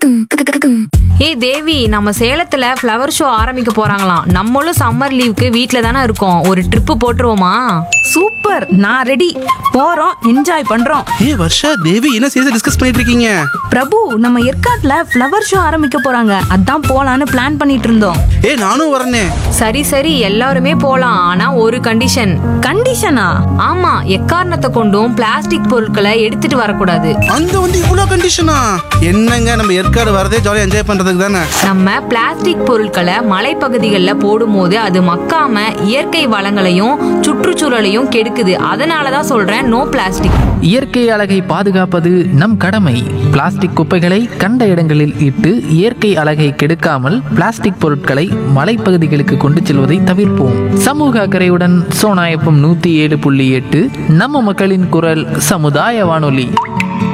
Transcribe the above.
ஏய் தேவி நம்ம சேலத்துல ஃப்ளவர் ஷோ ஆரம்பிக்க போறாங்களாம் நம்மளும் சம்மர் லீவுக்கு வீட்ல தானே இருக்கோம் ஒரு ட்ரிப்பு போட்டுருவோமா சூப்பர் நான் ரெடி போறோம் என்ஜாய் பண்றோம் ஏ வர்ஷா தேவி என்ன சீரியஸா டிஸ்கஸ் பண்ணிட்டு இருக்கீங்க பிரபு நம்ம ஏற்காட்ல ஃப்ளவர் ஷோ ஆரம்பிக்க போறாங்க அதான் போலான்னு பிளான் பண்ணிட்டு இருந்தோம் ஏ நானும் வரனே சரி சரி எல்லாருமே போலாம் ஆனா ஒரு கண்டிஷன் கண்டிஷனா ஆமா எக்காரணத்தை கொண்டும் பிளாஸ்டிக் பொருட்களை எடுத்துட்டு வரக்கூடாது அங்க வந்து இவ்வளோ கண்டிஷனா என்னங்க நம்ம ஏற்காடு வரதே ஜாலியாக என்ஜாய் பண்றதுக்கு தானே நம்ம பிளாஸ்டிக் பொருட்களை மலைப்பகுதிகளில் போடும்போது அது மக்காம இயற்கை வளங்களையும் சுற்றுச்சூழலையும் கெடுக்குது அதனால தான் சொல்றேன் நோ பிளாஸ்டிக் இயற்கை அழகை பாதுகாப்பது நம் கடமை பிளாஸ்டிக் குப்பைகளை கண்ட இடங்களில் இட்டு இயற்கை அழகை கெடுக்காமல் பிளாஸ்டிக் பொருட்களை மலைப்பகுதிகளுக்கு கொண்டு செல்வதை தவிர்ப்போம் சமூக அக்கறையுடன் சோனாயப்பம் நூத்தி ஏழு புள்ளி எட்டு நம்ம மக்களின் குரல் சமுதாய வானொலி